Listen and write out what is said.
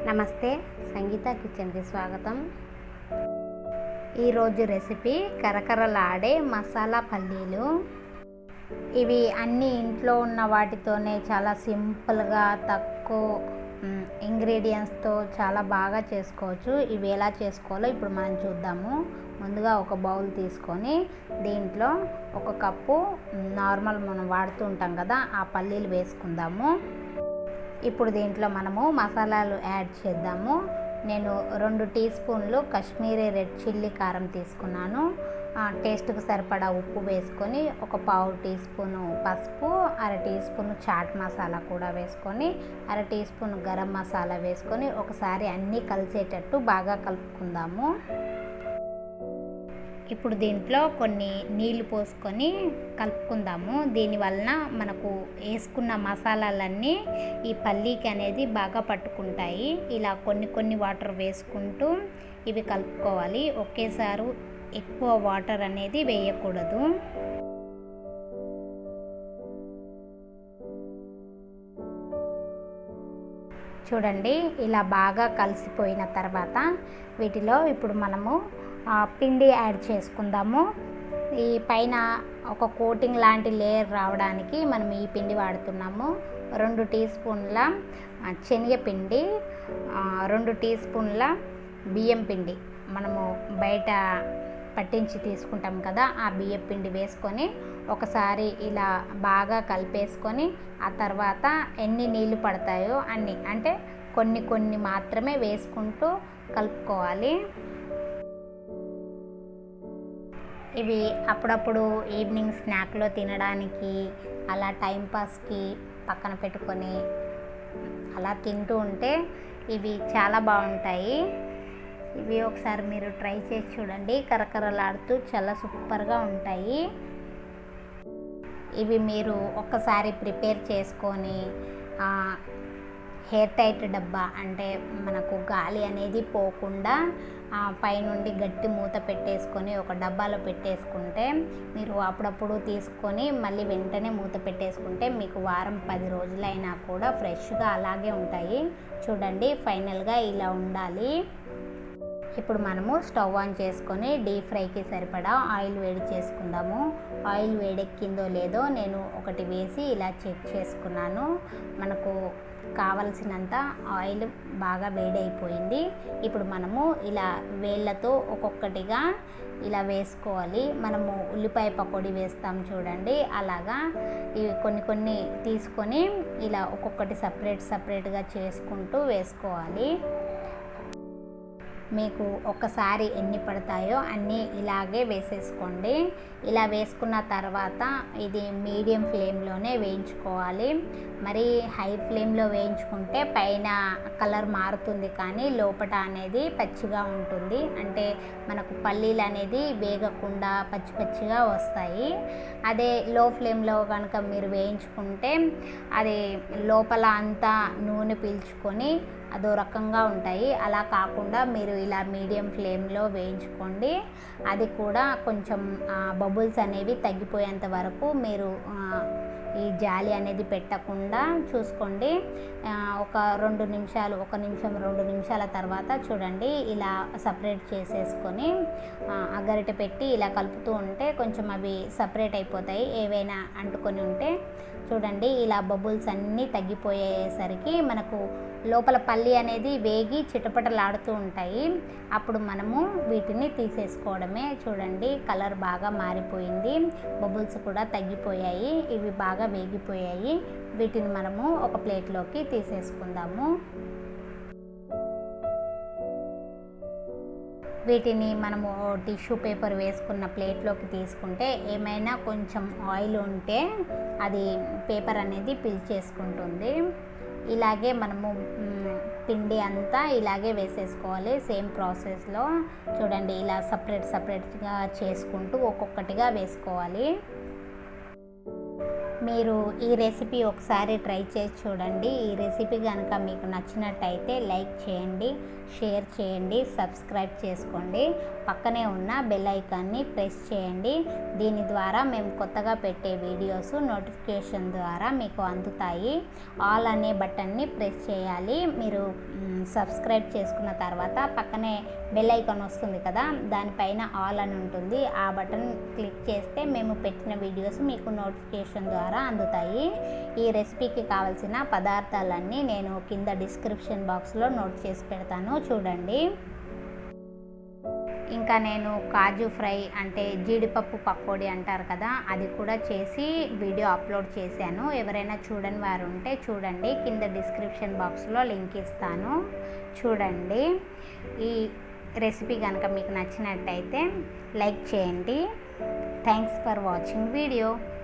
నమస్తే సంగీత కిచెన్కి స్వాగతం ఈరోజు రెసిపీ కరకరలాడే మసాలా పల్లీలు ఇవి అన్ని ఇంట్లో ఉన్న వాటితోనే చాలా సింపుల్గా తక్కువ ఇంగ్రీడియంట్స్తో చాలా బాగా చేసుకోవచ్చు ఇవి ఎలా చేసుకోవాలో ఇప్పుడు మనం చూద్దాము ముందుగా ఒక బౌల్ తీసుకొని దీంట్లో ఒక కప్పు నార్మల్ మనం వాడుతూ ఉంటాం కదా ఆ పల్లీలు వేసుకుందాము ఇప్పుడు దీంట్లో మనము మసాలాలు యాడ్ చేద్దాము నేను రెండు టీ స్పూన్లు కాశ్మీరీ రెడ్ చిల్లీ కారం తీసుకున్నాను టేస్ట్కి సరిపడా ఉప్పు వేసుకొని ఒక పావు టీ స్పూను పసుపు అర టీ స్పూన్ చాట్ మసాలా కూడా వేసుకొని అర టీ స్పూన్ గరం మసాలా వేసుకొని ఒకసారి అన్నీ కలిసేటట్టు బాగా కలుపుకుందాము ఇప్పుడు దీంట్లో కొన్ని నీళ్లు పోసుకొని కలుపుకుందాము దీనివలన మనకు వేసుకున్న మసాలాలన్నీ ఈ పల్లీకి అనేది బాగా పట్టుకుంటాయి ఇలా కొన్ని కొన్ని వాటర్ వేసుకుంటూ ఇవి కలుపుకోవాలి ఒకేసారి ఎక్కువ వాటర్ అనేది వేయకూడదు చూడండి ఇలా బాగా కలిసిపోయిన తర్వాత వీటిలో ఇప్పుడు మనము పిండి యాడ్ చేసుకుందాము ఈ పైన ఒక కోటింగ్ లాంటి లేయర్ రావడానికి మనం ఈ పిండి వాడుతున్నాము రెండు టీ స్పూన్ల శనగపిండి రెండు టీ స్పూన్ల బియ్యం పిండి మనము బయట పట్టించి తీసుకుంటాం కదా ఆ బియ్యం పిండి వేసుకొని ఒకసారి ఇలా బాగా కలిపేసుకొని ఆ తర్వాత ఎన్ని నీళ్ళు పడతాయో అన్ని అంటే కొన్ని కొన్ని మాత్రమే వేసుకుంటూ కలుపుకోవాలి ఇవి అప్పుడప్పుడు ఈవినింగ్ స్నాక్లో తినడానికి అలా టైంపాస్కి పక్కన పెట్టుకొని అలా తింటూ ఉంటే ఇవి చాలా బాగుంటాయి ఇవి ఒకసారి మీరు ట్రై చేసి చూడండి కరకరలాడుతూ చాలా సూపర్గా ఉంటాయి ఇవి మీరు ఒక్కసారి ప్రిపేర్ చేసుకొని హెయిర్ టైట్ డబ్బా అంటే మనకు గాలి అనేది పోకుండా పైనుండి గట్టి మూత పెట్టేసుకొని ఒక డబ్బాలో పెట్టేసుకుంటే మీరు అప్పుడప్పుడు తీసుకొని మళ్ళీ వెంటనే మూత పెట్టేసుకుంటే మీకు వారం పది రోజులైనా కూడా ఫ్రెష్గా అలాగే ఉంటాయి చూడండి ఫైనల్గా ఇలా ఉండాలి ఇప్పుడు మనము స్టవ్ ఆన్ చేసుకొని డీప్ ఫ్రైకి సరిపడా ఆయిల్ వేడి చేసుకుందాము ఆయిల్ వేడెక్కిందో లేదో నేను ఒకటి వేసి ఇలా చెక్ చేసుకున్నాను మనకు కావలసినంత ఆయిల్ బాగా వేడైపోయింది ఇప్పుడు మనము ఇలా వేళ్ళతో ఒక్కొక్కటిగా ఇలా వేసుకోవాలి మనము ఉల్లిపాయ పకోడీ వేస్తాం చూడండి అలాగా ఇవి కొన్ని కొన్ని తీసుకొని ఇలా ఒక్కొక్కటి సపరేట్ సపరేట్గా చేసుకుంటూ వేసుకోవాలి మీకు ఒక్కసారి ఎన్ని పడతాయో అన్నీ ఇలాగే వేసేసుకోండి ఇలా వేసుకున్న తర్వాత ఇది మీడియం ఫ్లేమ్లోనే వేయించుకోవాలి మరి హై ఫ్లేమ్లో వేయించుకుంటే పైన కలర్ మారుతుంది కానీ లోపల అనేది పచ్చిగా ఉంటుంది అంటే మనకు పల్లీలు అనేది వేగకుండా పచ్చి పచ్చిగా వస్తాయి అదే లో ఫ్లేమ్లో కనుక మీరు వేయించుకుంటే అది లోపల అంతా నూనె పీల్చుకొని అదో రకంగా ఉంటాయి అలా కాకుండా మీరు ఇలా మీడియం ఫ్లేమ్లో వేయించుకోండి అది కూడా కొంచెం బబుల్స్ అనేవి తగ్గిపోయేంత వరకు మీరు ఈ జాలి అనేది పెట్టకుండా చూసుకోండి ఒక రెండు నిమిషాలు ఒక నిమిషం రెండు నిమిషాల తర్వాత చూడండి ఇలా సపరేట్ చేసేసుకొని అగరిట పెట్టి ఇలా కలుపుతూ ఉంటే కొంచెం అవి సపరేట్ అయిపోతాయి ఏవైనా అంటుకొని ఉంటే చూడండి ఇలా బబుల్స్ అన్నీ తగ్గిపోయేసరికి మనకు లోపల పల్లి అనేది వేగి చిటపటలాడుతూ ఉంటాయి అప్పుడు మనము వీటిని తీసేసుకోవడమే చూడండి కలర్ బాగా మారిపోయింది బబుల్స్ కూడా తగ్గిపోయాయి ఇవి బాగా వేగిపోయాయి వీటిని మనము ఒక ప్లేట్లోకి తీసేసుకుందాము వీటిని మనము టిష్యూ పేపర్ వేసుకున్న ప్లేట్లోకి తీసుకుంటే ఏమైనా కొంచెం ఆయిల్ ఉంటే అది పేపర్ అనేది పీల్చేసుకుంటుంది ఇలాగే మనము పిండి అంతా ఇలాగే వేసేసుకోవాలి సేమ్ ప్రాసెస్లో చూడండి ఇలా సపరేట్ సపరేట్గా చేసుకుంటూ ఒక్కొక్కటిగా వేసుకోవాలి మీరు ఈ రెసిపీ ఒకసారి ట్రై చేసి చూడండి ఈ రెసిపీ కనుక మీకు నచ్చినట్టయితే లైక్ చేయండి షేర్ చేయండి సబ్స్క్రైబ్ చేసుకోండి పక్కనే ఉన్న బెల్ ఐకాన్ని ప్రెస్ చేయండి దీని ద్వారా మేము కొత్తగా పెట్టే వీడియోస్ నోటిఫికేషన్ ద్వారా మీకు అందుతాయి ఆల్ అనే బటన్ని ప్రెస్ చేయాలి మీరు మ్, సబ్స్క్రైబ్ చేసుకున్న తర్వాత పక్కనే బెల్ ఐకాన్ వస్తుంది కదా దానిపైన ఆల్ అని ఉంటుంది ఆ బటన్ క్లిక్ చేస్తే మేము పెట్టిన వీడియోస్ మీకు నోటిఫికేషన్ ద్వారా అందుతాయి ఈ రెసిపీకి కావాల్సిన పదార్థాలన్నీ నేను కింద డిస్క్రిప్షన్ బాక్స్లో నోట్ చేసి పెడతాను చూడండి ఇంకా నేను కాజు ఫ్రై అంటే జీడిపప్పు పకోడీ అంటారు కదా అది కూడా చేసి వీడియో అప్లోడ్ చేశాను ఎవరైనా చూడని వారు ఉంటే చూడండి కింద డిస్క్రిప్షన్ బాక్స్లో లింక్ ఇస్తాను చూడండి ఈ రెసిపీ కనుక మీకు నచ్చినట్టయితే లైక్ చేయండి థ్యాంక్స్ ఫర్ వాచింగ్ వీడియో